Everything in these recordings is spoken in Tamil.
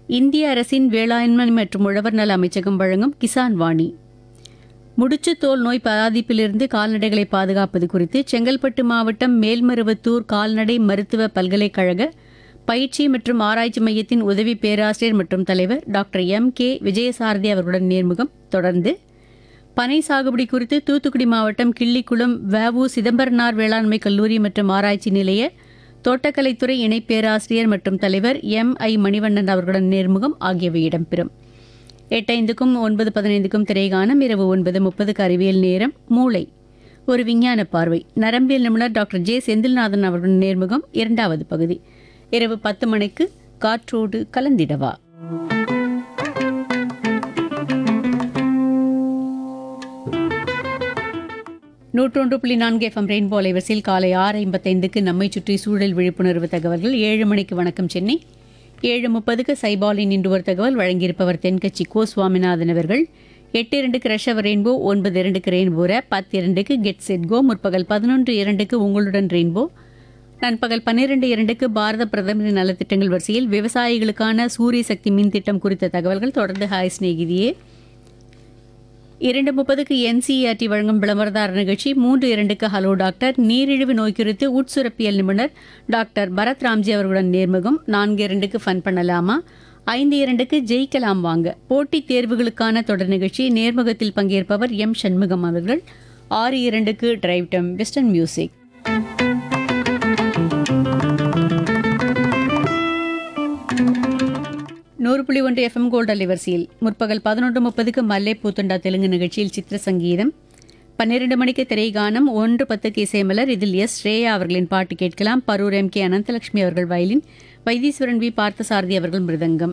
இந்திய அரசின் வேளாண்மை மற்றும் உழவர் நல அமைச்சகம் வழங்கும் கிசான் வாணி முடிச்சு தோல் நோய் பாதிப்பிலிருந்து கால்நடைகளை பாதுகாப்பது குறித்து செங்கல்பட்டு மாவட்டம் மேல்மருவத்தூர் கால்நடை மருத்துவ பல்கலைக்கழக பயிற்சி மற்றும் ஆராய்ச்சி மையத்தின் உதவி பேராசிரியர் மற்றும் தலைவர் டாக்டர் எம் கே விஜயசாரதி அவர்களுடன் நேர்முகம் தொடர்ந்து பனை சாகுபடி குறித்து தூத்துக்குடி மாவட்டம் கிள்ளிக்குளம் வவு சிதம்பரனார் வேளாண்மை கல்லூரி மற்றும் ஆராய்ச்சி நிலைய தோட்டக்கலைத்துறை இணை பேராசிரியர் மற்றும் தலைவர் எம் ஐ மணிவண்ணன் அவர்களுடன் நேர்முகம் ஆகியவை இடம்பெறும் எட்டைந்துக்கும் ஒன்பது பதினைந்துக்கும் திரைகானம் இரவு ஒன்பது முப்பதுக்கு அறிவியல் நேரம் மூளை ஒரு விஞ்ஞான பார்வை நரம்பியல் நிபுணர் டாக்டர் ஜே செந்தில்நாதன் அவர்களுடன் நேர்முகம் இரண்டாவது பகுதி இரவு பத்து மணிக்கு காற்றோடு கலந்திடவா நூற்றொன்று புள்ளி நான்கு எஃப்எம் ரெயின்போ அலைவரிசையில் காலை ஆறு ஐம்பத்தைந்துக்கு நம்மை சுற்றி சூழல் விழிப்புணர்வு தகவல்கள் ஏழு மணிக்கு வணக்கம் சென்னை ஏழு முப்பதுக்கு சைபாலின் இன்று ஒரு தகவல் வழங்கியிருப்பவர் தென்கட்சி கோ சுவாமிநாதன் அவர்கள் எட்டு இரண்டுக்கு ரஷவர் ரெயின்போ ஒன்பது இரண்டுக்கு ரெயின்போ ரேப் பத்து இரண்டுக்கு கெட் செட் கோ முற்பகல் பதினொன்று இரண்டுக்கு உங்களுடன் ரெயின்போ நண்பகல் பன்னிரண்டு இரண்டுக்கு பாரத பிரதமரின் நலத்திட்டங்கள் வரிசையில் விவசாயிகளுக்கான சூரிய சக்தி மின் திட்டம் குறித்த தகவல்கள் தொடர்ந்து ஹாய் சிநேகிதியே இரண்டு முப்பதுக்கு என்சிஆர்டி வழங்கும் விளம்பரதார நிகழ்ச்சி மூன்று இரண்டுக்கு ஹலோ டாக்டர் நீரிழிவு நோய் குறித்து உட்சுரப்பியல் நிபுணர் டாக்டர் பரத் ராம்ஜி அவர்களுடன் நேர்முகம் நான்கு இரண்டுக்கு ஃபன் பண்ணலாமா ஐந்து இரண்டுக்கு ஜெயிக்கலாம் வாங்க போட்டித் தேர்வுகளுக்கான தொடர் நிகழ்ச்சி நேர்முகத்தில் பங்கேற்பவர் எம் சண்முகம் அவர்கள் ஆறு இரண்டுக்கு டிரைவ் டம் வெஸ்டர்ன் மியூசிக் நூறு புள்ளி ஒன்று எஃப்எம் கோல்ட் அலைவரிசையில் முற்பகல் பதினொன்று முப்பதுக்கு மல்லை பூத்துண்டா தெலுங்கு நிகழ்ச்சியில் சித்திர சங்கீதம் பன்னிரண்டு மணிக்கு திரைகானம் ஒன்று பத்துக்கு இசைமலர் இதில் எஸ் ஸ்ரேயா அவர்களின் பாட்டு கேட்கலாம் பரூர் எம் கே அனந்தலட்சுமி அவர்கள் வயலின் வைத்தீஸ்வரன் வி பார்த்தசாரதி அவர்கள் மிருதங்கம்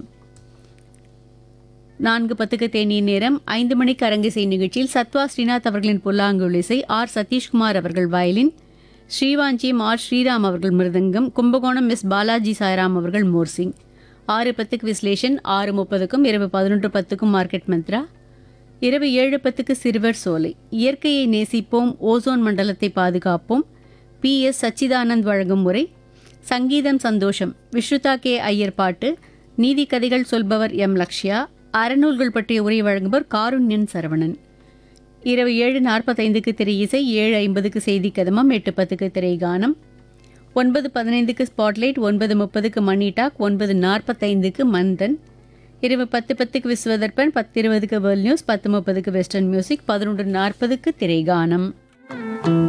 நான்கு பத்துக்கு தேநீர் நேரம் ஐந்து மணிக்கு அரங்கிசை நிகழ்ச்சியில் சத்வா ஸ்ரீநாத் அவர்களின் புல்லாங்குழல் இசை ஆர் சதீஷ்குமார் அவர்கள் வயலின் ஸ்ரீவாஞ்சி ஆர் ஸ்ரீராம் அவர்கள் மிருதங்கம் கும்பகோணம் எஸ் பாலாஜி சாய்ராம் அவர்கள் மோர்சிங் ஆறு பத்துக்கு விஸ்லேஷன் ஆறு முப்பதுக்கும் இரவு பதினொன்று பத்துக்கும் மார்க்கெட் மந்த்ரா இரவு ஏழு பத்துக்கு சிறுவர் சோலை இயற்கையை நேசிப்போம் ஓசோன் மண்டலத்தை பாதுகாப்போம் பி எஸ் சச்சிதானந்த் வழங்கும் முறை சங்கீதம் சந்தோஷம் விஸ்ருதா கே ஐயர் பாட்டு நீதி கதைகள் சொல்பவர் எம் லக்ஷ்யா அறநூல்கள் பற்றிய உரை வழங்குபவர் காருண்யன் சரவணன் இரவு ஏழு நாற்பத்தைந்துக்கு திரை இசை ஏழு ஐம்பதுக்கு செய்தி கதமம் எட்டு பத்துக்கு திரை கானம் ஒன்பது பதினைந்துக்கு ஸ்பாட்லைட் ஒன்பது முப்பதுக்கு மணி டாக் ஒன்பது நாற்பத்தைந்துக்கு மந்தன் இரவு பத்து பத்துக்கு விஸ்வதர்பன் பத்து இருபதுக்கு வேர்ல்ட் நியூஸ் பத்து முப்பதுக்கு வெஸ்டர்ன் மியூசிக் பதினொன்று நாற்பதுக்கு திரைகானம்